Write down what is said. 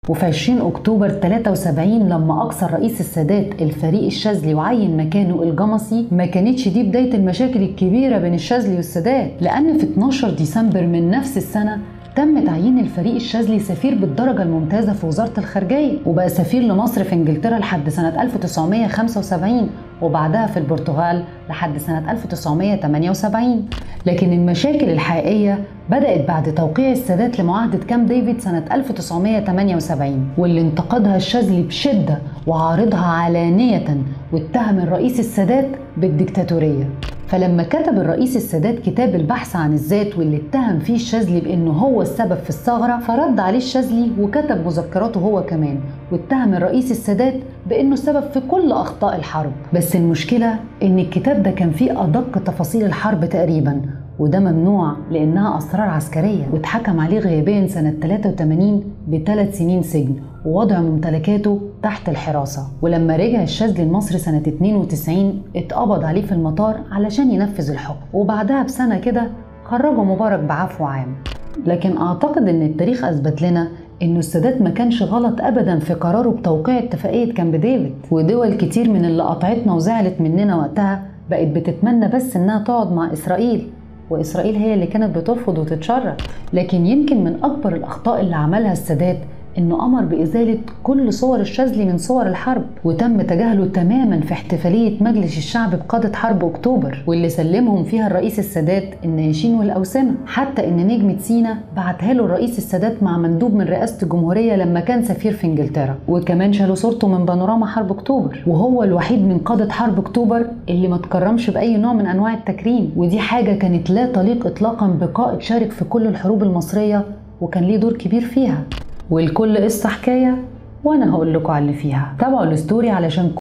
وفي 20 أكتوبر 73 لما أقصى الرئيس السادات الفريق الشاذلي وعين مكانه الجمصي ما كانتش دي بداية المشاكل الكبيرة بين الشاذلي والسادات لأن في 12 ديسمبر من نفس السنة تم تعيين الفريق الشاذلي سفير بالدرجة الممتازة في وزارة الخارجية وبقى سفير لمصر في انجلترا لحد سنة 1975 وبعدها في البرتغال لحد سنة 1978 لكن المشاكل الحقيقية بدأت بعد توقيع السادات لمعاهدة كامب ديفيد سنة 1978 واللي انتقدها الشاذلي بشدة وعارضها علانية واتهم الرئيس السادات بالديكتاتورية فلما كتب الرئيس السادات كتاب البحث عن الذات واللي اتهم فيه الشاذلي بانه هو السبب في الثغره فرد عليه الشاذلي وكتب مذكراته هو كمان واتهم الرئيس السادات بانه السبب في كل اخطاء الحرب بس المشكله ان الكتاب ده كان فيه ادق تفاصيل الحرب تقريبا وده ممنوع لانها اسرار عسكريه واتحكم عليه غيابيا سنه 83 بثلاث سنين سجن ووضع ممتلكاته تحت الحراسة ولما رجع الشاذلي لمصر سنة 92 اتقبض عليه في المطار علشان ينفذ الحكم وبعدها بسنة كده خرجه مبارك بعفو عام لكن أعتقد إن التاريخ أثبت لنا إنه السادات ما كانش غلط أبدا في قراره بتوقيع اتفاقية كامب ديفيد ودول كتير من اللي قطعتنا وزعلت مننا وقتها بقت بتتمنى بس إنها تقعد مع إسرائيل وإسرائيل هي اللي كانت بترفض وتتشرع لكن يمكن من أكبر الأخطاء اللي عملها السادات انه امر بازاله كل صور الشاذلي من صور الحرب وتم تجاهله تماما في احتفاليه مجلس الشعب بقاده حرب اكتوبر واللي سلمهم فيها الرئيس السادات النياشين والاوسمه حتى ان نجمه سينا بعتها له الرئيس السادات مع مندوب من رئاسه الجمهوريه لما كان سفير في انجلترا وكمان شالوا صورته من بانوراما حرب اكتوبر وهو الوحيد من قاده حرب اكتوبر اللي ما تكرمش باي نوع من انواع التكريم ودي حاجه كانت لا تليق اطلاقا بقائد شارك في كل الحروب المصريه وكان ليه دور كبير فيها والكل قصة حكاية وأنا هقول لكم على اللي فيها تابعوا الستوري علشان